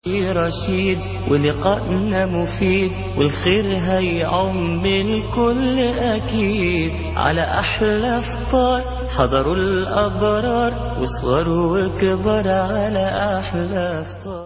رشيد ولقائنا مفيد والخير هيعم الكل أكيد على أحلى فطار حضروا الأبرار وصغروا وكبر على أحلى فطار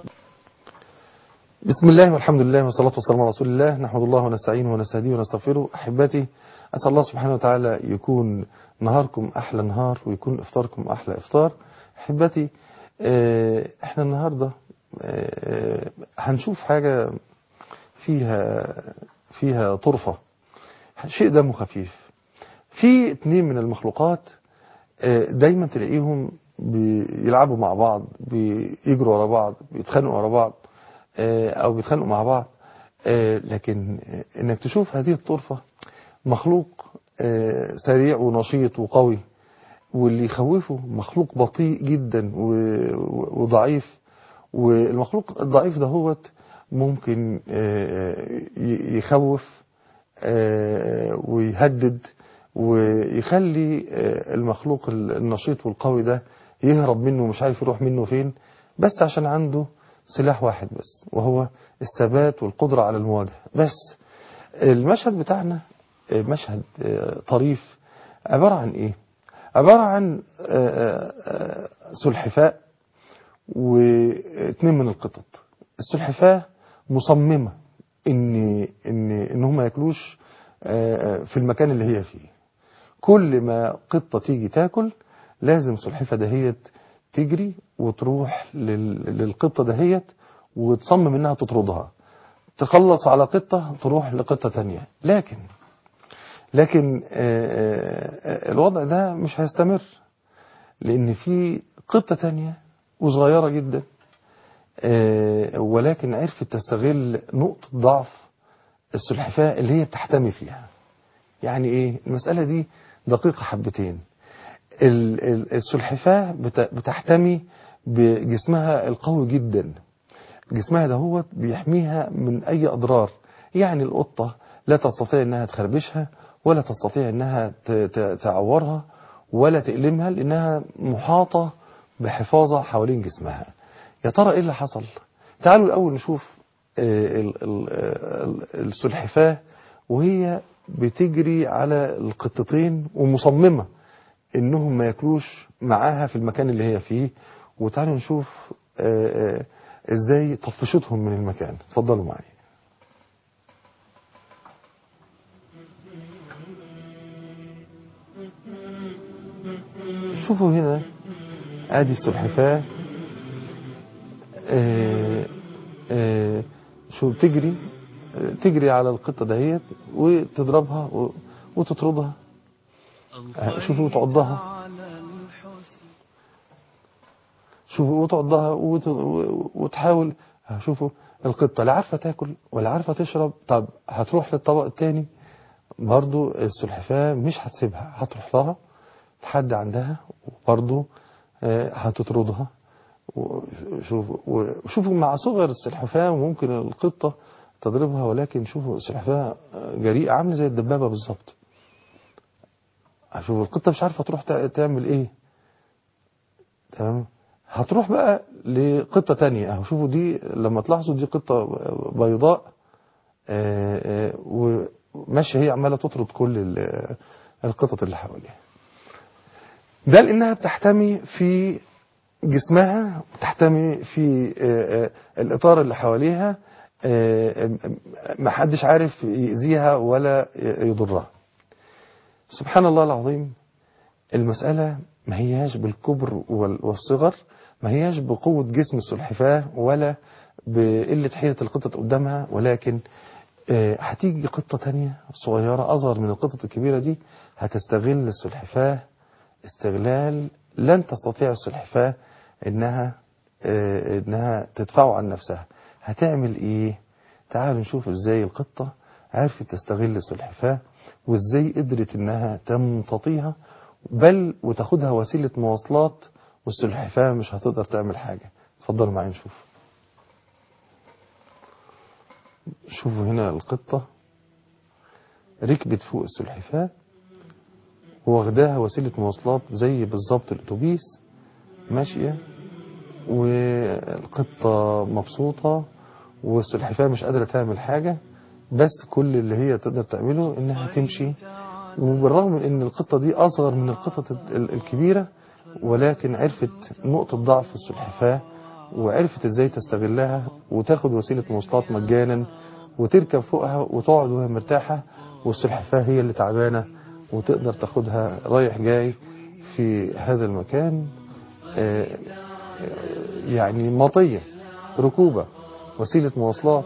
بسم الله والحمد لله والصلاة والسلام على رسول الله نحمد الله ونستعينه ونستهديه ونستغفره أحبتي أسأل الله سبحانه وتعالى يكون نهاركم أحلى نهار ويكون إفطاركم أحلى إفطار أحبتي آه، احنا النهاردة آه، هنشوف حاجة فيها فيها طرفة شيء دمه خفيف في اتنين من المخلوقات آه، دايما تلاقيهم بيلعبوا مع بعض بيجروا ورا بعض بيتخانقوا ورا بعض آه، او بيتخانقوا مع بعض آه، لكن آه، انك تشوف هذه الطرفة مخلوق آه، سريع ونشيط وقوي واللي يخوفه مخلوق بطيء جدا و- وضعيف والمخلوق الضعيف ده هو ممكن آه، ي- يخوف آه، ويهدد ويخلي آه، المخلوق النشيط والقوي ده يهرب منه ومش عارف يروح منه فين بس عشان عنده سلاح واحد بس وهو الثبات والقدرة على المواجهة بس المشهد بتاعنا آه، مشهد آه، طريف عبارة عن ايه عبارة عن آه، آه، آه، سلحفاء واثنين من القطط السلحفاة مصممة ان ان ان هم ياكلوش آه، في المكان اللي هي فيه كل ما قطة تيجي تاكل لازم سلحفة دهيت تجري وتروح لل- للقطة دهيت وتصمم انها تطردها تخلص على قطة تروح لقطة تانية لكن لكن آه، آه، الوضع ده مش هيستمر لان في قطة تانية وصغيرة جدا آه، ولكن عرفت تستغل نقطة ضعف السلحفاة اللي هي بتحتمي فيها يعني ايه المسألة دي دقيقة حبتين ال- ال- السلحفاة بت- بتحتمي بجسمها القوي جدا جسمها دهوت بيحميها من اي اضرار يعني القطة لا تستطيع انها تخربشها ولا تستطيع انها ت- ت- تعورها ولا تألمها لانها محاطة بحفاظة حوالين جسمها يا ترى ايه اللي حصل تعالوا الاول نشوف آه، ال- ال- ال- السلحفاة وهي بتجري على القطتين ومصممة انهم ما ياكلوش معاها في المكان اللي هي فيه وتعالوا نشوف آه، آه، ازاي طفشتهم من المكان اتفضلوا معي شوفوا هنا ادي السلحفاة آه، آه، شو بتجري آه، تجري على القطة دهيت وتضربها و- وتطردها آه، شوفوا تعضها شوفوا وتعضها وت- و- وتحاول آه، شوفوا القطة لا عارفة تاكل ولا عارفة تشرب طب هتروح للطبق التاني برضو السلحفاة مش هتسيبها هتروح لها لحد عندها وبرضو آه، هتطردها وشوفوا وشوفوا مع صغر السلحفاة ممكن القطة تضربها ولكن شوفوا السلحفاة جريئة عاملة زي الدبابة بالظبط شوفوا القطة مش عارفة تروح تع- تعمل ايه تمام هتروح بقى لقطة تانية اهو شوفوا دي لما تلاحظوا دي قطة بيضاء آه، آه، وماشية هي عمالة تطرد كل ال- القطط اللي حواليها ده لانها بتحتمي في جسمها بتحتمي في آه، آه، الاطار اللي حواليها آه، آه، محدش عارف يأذيها ولا يضرها سبحان الله العظيم المسألة ما هياش بالكبر وال- والصغر ما هياش بقوة جسم السلحفاة ولا بقلة حيلة القطط قدامها ولكن آه، هتيجي قطة تانية صغيرة أصغر من القطط الكبيرة دي هتستغل السلحفاة استغلال لن تستطيع السلحفاة انها آه، انها تدفعه عن نفسها هتعمل ايه تعالوا نشوف ازاي القطة عرفت تستغل السلحفاة وازاي قدرت انها تمتطيها بل وتاخدها وسيلة مواصلات والسلحفاة مش هتقدر تعمل حاجة اتفضلوا معايا نشوف شوفوا هنا القطة ركبت فوق السلحفاة واخداها وسيلة مواصلات زي بالظبط الاتوبيس ماشية والقطة مبسوطة والسلحفاة مش قادرة تعمل حاجة بس كل اللي هي تقدر تعمله انها تمشي وبالرغم من ان القطة دي اصغر من القطط ال- الكبيرة ولكن عرفت نقطة ضعف السلحفاة وعرفت ازاي تستغلها وتاخد وسيلة مواصلات مجانا وتركب فوقها وتقعد وهي مرتاحة والسلحفاة هي اللي تعبانة وتقدر تاخدها رايح جاي في هذا المكان آه، آه، يعني مطية ركوبة وسيلة مواصلات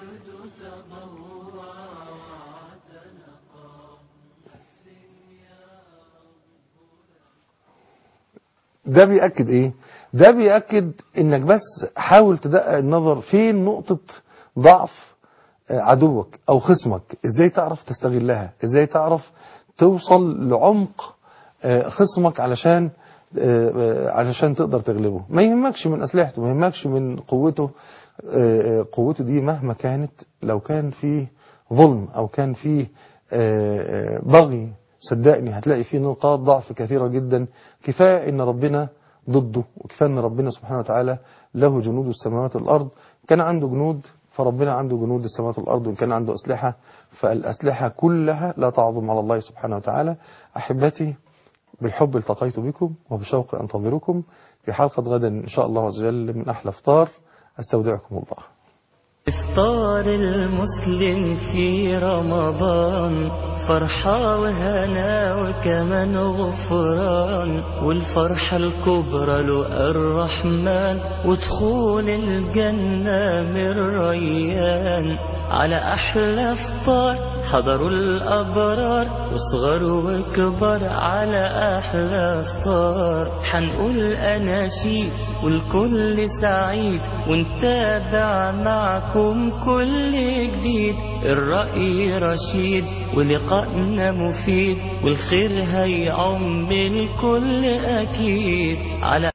ده بيأكد ايه ده بيأكد انك بس حاول تدقق النظر فين نقطة ضعف آه، عدوك او خصمك ازاي تعرف تستغلها ازاي تعرف توصل لعمق آه، خصمك علشان آه، آه، علشان تقدر تغلبه ما يهمكش من اسلحته ما يهمكش من قوته آه، آه، قوته دي مهما كانت لو كان فيه ظلم او كان فيه آه، آه، بغي صدقني هتلاقي فيه نقاط ضعف كثيرة جدا كفاية ان ربنا ضده وكفاية ان ربنا سبحانه وتعالى له جنود السماوات والارض كان عنده جنود فربنا عنده جنود السماوات والارض وان كان عنده اسلحة فالاسلحة كلها لا تعظم على الله سبحانه وتعالى احبتي بالحب التقيت بكم وبشوق انتظركم في حلقة غدا ان شاء الله عز وجل من احلى افطار استودعكم الله إفطار المسلم في رمضان فرحة وهنا وكمان غفران والفرحة الكبرى له الرحمن ودخول الجنة من ريان على أحلى فطار حضروا الأبرار وصغر وكبر على أحلى فطار حنقول أناشيد والكل سعيد ونتابع معكم كل جديد الرأي رشيد ولقائنا مفيد والخير هيعم الكل أكيد على